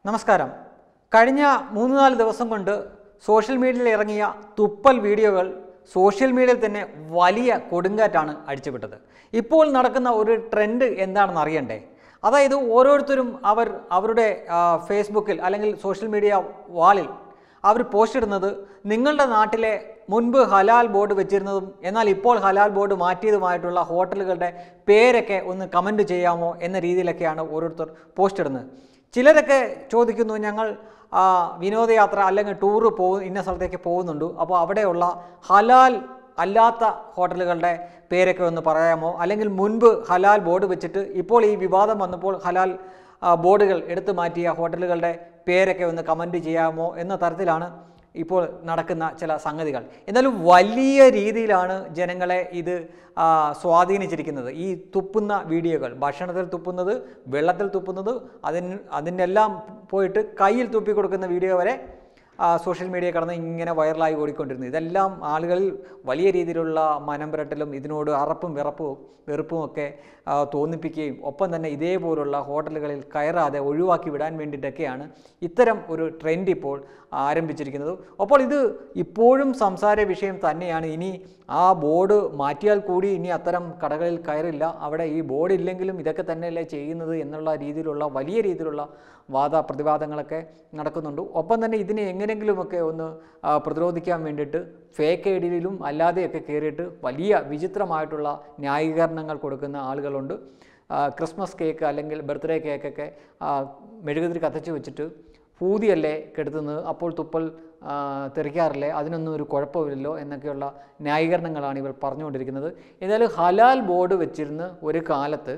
നമസ്കാരം കഴിഞ്ഞ മൂന്ന് നാല് ദിവസം കൊണ്ട് സോഷ്യൽ മീഡിയയിൽ ഇറങ്ങിയ തുപ്പൽ വീഡിയോകൾ സോഷ്യൽ മീഡിയയിൽ തന്നെ വലിയ കൊടുങ്കാറ്റാണ് അടിച്ചുവിട്ടത് ഇപ്പോൾ നടക്കുന്ന ഒരു ട്രെൻഡ് എന്താണെന്ന് അറിയണ്ടേ അതായത് ഓരോരുത്തരും അവർ അവരുടെ ആ, ഫേസ്ബുക്കിൽ അല്ലെങ്കിൽ സോഷ്യൽ മീഡിയ വാളിൽ അവർ പോസ്റ്റ് ഇടുന്നത് നിങ്ങളുടെ നാട്ടിലെ മുൻപ് ഹലാൽ ബോർഡ് വെച്ചിരുന്നതും എന്നാൽ ഇപ്പോൾ ഹലാൽ ബോർഡ് മാറ്റിയതുമായിട്ടുള്ള ഹോട്ടലുകളുടെ പേരൊക്കെ ഒന്ന് കമൻറ്റ് ചെയ്യാമോ എന്ന രീതിയിലൊക്കെയാണ് ഓരോരുത്തർ പോസ്റ്റ് ഇടുന്നത് ചിലരൊക്കെ ചോദിക്കുന്നു ഞങ്ങൾ ആ, വിനോദയാത്ര അല്ലെങ്കിൽ ടൂറ് പോ ഇന്ന സ്ഥലത്തേക്ക് പോകുന്നുണ്ട് അപ്പോൾ അവിടെയുള്ള ഹലാൽ അല്ലാത്ത ഹോട്ടലുകളുടെ പേരൊക്കെ ഒന്ന് പറയാമോ അല്ലെങ്കിൽ മുൻപ് ഹലാൽ ബോർഡ് വെച്ചിട്ട് ഇപ്പോൾ ഈ വിവാദം വന്നപ്പോൾ ഹലാൽ ആ, ബോർഡുകൾ എടുത്തു മാറ്റിയ ഹോട്ടലുകളുടെ പേരൊക്കെ ഒന്ന് കമൻറ്റ് ചെയ്യാമോ എന്ന തരത്തിലാണ് ഇപ്പോൾ നടക്കുന്ന ചില സംഗതികൾ എന്നാലും വലിയ രീതിയിലാണ് ജനങ്ങളെ ഇത് ആ, സ്വാധീനിച്ചിരിക്കുന്നത് ഈ തുപ്പുന്ന വീഡിയോകൾ ഭക്ഷണത്തിൽ തുപ്പുന്നത് വെള്ളത്തിൽ തുപ്പുന്നത് അതിന് അതിൻ്റെ എല്ലാം പോയിട്ട് കയ്യിൽ തുപ്പി കൊടുക്കുന്ന വീഡിയോ വരെ ആ, സോഷ്യൽ മീഡിയ കടന്ന് ഇങ്ങനെ വൈറലായി ഓടിക്കൊണ്ടിരുന്നു ഇതെല്ലാം ആളുകളിൽ വലിയ രീതിയിലുള്ള മനം പുരട്ടലും ഇതിനോട് അറപ്പും വിറപ്പും വെറുപ്പും ഒക്കെ ആ, തോന്നിപ്പിക്കുകയും ഒപ്പം തന്നെ ഇതേപോലുള്ള ഹോട്ടലുകളിൽ കയറാതെ ഒഴിവാക്കി വിടാൻ വേണ്ടിയിട്ടൊക്കെയാണ് ഇത്തരം ഒരു ട്രെൻഡ് ഇപ്പോൾ ആരംഭിച്ചിരിക്കുന്നത് അപ്പോൾ ഇത് ഇപ്പോഴും സംസാര വിഷയം തന്നെയാണ് ഇനി ആ ബോർഡ് മാറ്റിയാൽ കൂടി ഇനി അത്തരം കടകളിൽ കയറില്ല അവിടെ ഈ ബോർഡ് ഇല്ലെങ്കിലും ഇതൊക്കെ തന്നെയല്ലേ ചെയ്യുന്നത് എന്നുള്ള രീതിയിലുള്ള വലിയ രീതിയിലുള്ള വാദ പ്രതിവാദങ്ങളൊക്കെ നടക്കുന്നുണ്ട് ഒപ്പം തന്നെ ഇതിനെ എങ്ങനെയെങ്കിലുമൊക്കെ ഒന്ന് ആ, പ്രതിരോധിക്കാൻ വേണ്ടിയിട്ട് ഫേക്ക് ഐ ഡിയിലും അല്ലാതെയൊക്കെ കയറിയിട്ട് വലിയ വിചിത്രമായിട്ടുള്ള ന്യായീകരണങ്ങൾ കൊടുക്കുന്ന ആളുകളുണ്ട് ആ, ക്രിസ്മസ് കേക്ക് അല്ലെങ്കിൽ ബർത്ത്ഡേ കേക്കൊക്കെ ആ, മെഴുകുതിരി കത്തിച്ച് വെച്ചിട്ട് പൂതിയല്ലേ കെടുത്തുന്നത് അപ്പോൾ തുപ്പൽ ആ, തെറിക്കാറില്ലേ അതിനൊന്നും ഒരു കുഴപ്പമില്ലല്ലോ എന്നൊക്കെയുള്ള ന്യായീകരണങ്ങളാണ് ഇവർ പറഞ്ഞുകൊണ്ടിരിക്കുന്നത് ഏതായാലും ഹലാൽ ബോർഡ് വെച്ചിരുന്ന് ഒരു കാലത്ത്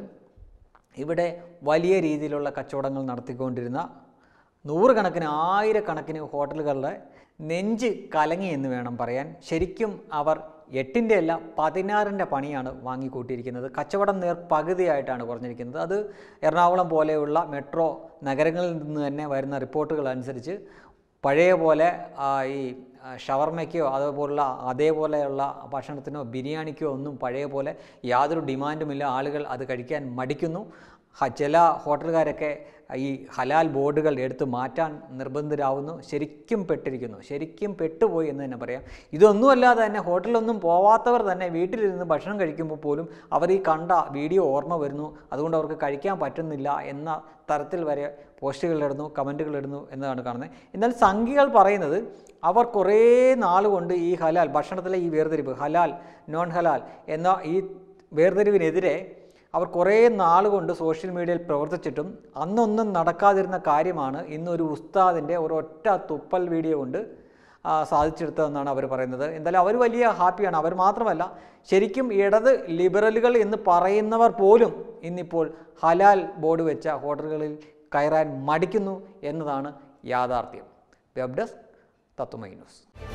ഇവിടെ വലിയ രീതിയിലുള്ള കച്ചവടങ്ങൾ നടത്തിക്കൊണ്ടിരുന്ന നൂറുകണക്കിന് ആയിരക്കണക്കിന് ഹോട്ടലുകളുടെ നെഞ്ച് കലങ്ങി എന്ന് വേണം പറയാൻ ശരിക്കും അവർ എട്ടിൻ്റെ അല്ല പതിനാറിൻ്റെ പണിയാണ് വാങ്ങിക്കൂട്ടിയിരിക്കുന്നത് കച്ചവടം നേർ പകുതിയായിട്ടാണ് കുറഞ്ഞിരിക്കുന്നത് അത് എറണാകുളം പോലെയുള്ള മെട്രോ നഗരങ്ങളിൽ നിന്ന് തന്നെ വരുന്ന റിപ്പോർട്ടുകൾ അനുസരിച്ച് പഴയ പോലെ ആ, ഈ ആ, ഷവർമ്മയ്ക്കോ അതുപോലുള്ള അതേപോലെയുള്ള ഭക്ഷണത്തിനോ ബിരിയാണിക്കോ ഒന്നും പഴയ പോലെ യാതൊരു ഡിമാൻഡുമില്ല ആളുകൾ അത് കഴിക്കാൻ മടിക്കുന്നു ഹ- ചില ഹോട്ടലുകാരൊക്കെ ഈ ഹലാൽ ബോർഡുകൾ എടുത്ത് മാറ്റാൻ നിർബന്ധിതരാവുന്നു ശരിക്കും പെട്ടിരിക്കുന്നു ശരിക്കും പെട്ടുപോയി എന്ന് തന്നെ പറയാം ഇതൊന്നുമല്ലാതെ തന്നെ ഹോട്ടലിലൊന്നും പോവാത്തവർ തന്നെ വീട്ടിലിരുന്ന് ഭക്ഷണം കഴിക്കുമ്പോൾ പോലും അവർ ഈ കണ്ട വീഡിയോ ഓർമ്മ വരുന്നു അതുകൊണ്ട് അവർക്ക് കഴിക്കാൻ പറ്റുന്നില്ല എന്ന തരത്തിൽ വരെ പോസ്റ്റുകളിടുന്നു കമൻറ്റുകളിടുന്നു എന്നതാണ് കാണുന്നത് എന്നാൽ സംഖ്യകൾ പറയുന്നത് അവർ കുറേ നാൾ കൊണ്ട് ഈ ഹലാൽ ഭക്ഷണത്തിലെ ഈ വേർതിരിവ് ഹലാൽ നോൺ ഹലാൽ എന്ന ഈ വേർതിരിവിനെതിരെ അവർ കുറേ നാൾ കൊണ്ട് സോഷ്യൽ മീഡിയയിൽ പ്രവർത്തിച്ചിട്ടും അന്നൊന്നും നടക്കാതിരുന്ന കാര്യമാണ് ഇന്നൊരു ഉസ്താദിൻ്റെ ഒരൊറ്റ തുപ്പൽ വീഡിയോ കൊണ്ട് ആ, സാധിച്ചെടുത്തതെന്നാണ് അവർ പറയുന്നത് എന്തായാലും അവർ വലിയ ഹാപ്പിയാണ് അവർ മാത്രമല്ല ശരിക്കും ഇടത് ലിബറലുകൾ എന്ന് പറയുന്നവർ പോലും ഇന്നിപ്പോൾ ഹലാൽ ബോർഡ് വെച്ച ഹോട്ടലുകളിൽ കയറാൻ മടിക്കുന്നു എന്നതാണ് യാഥാർത്ഥ്യം വെബ് ഡെസ്ക് തത്വമൈ ന്യൂസ്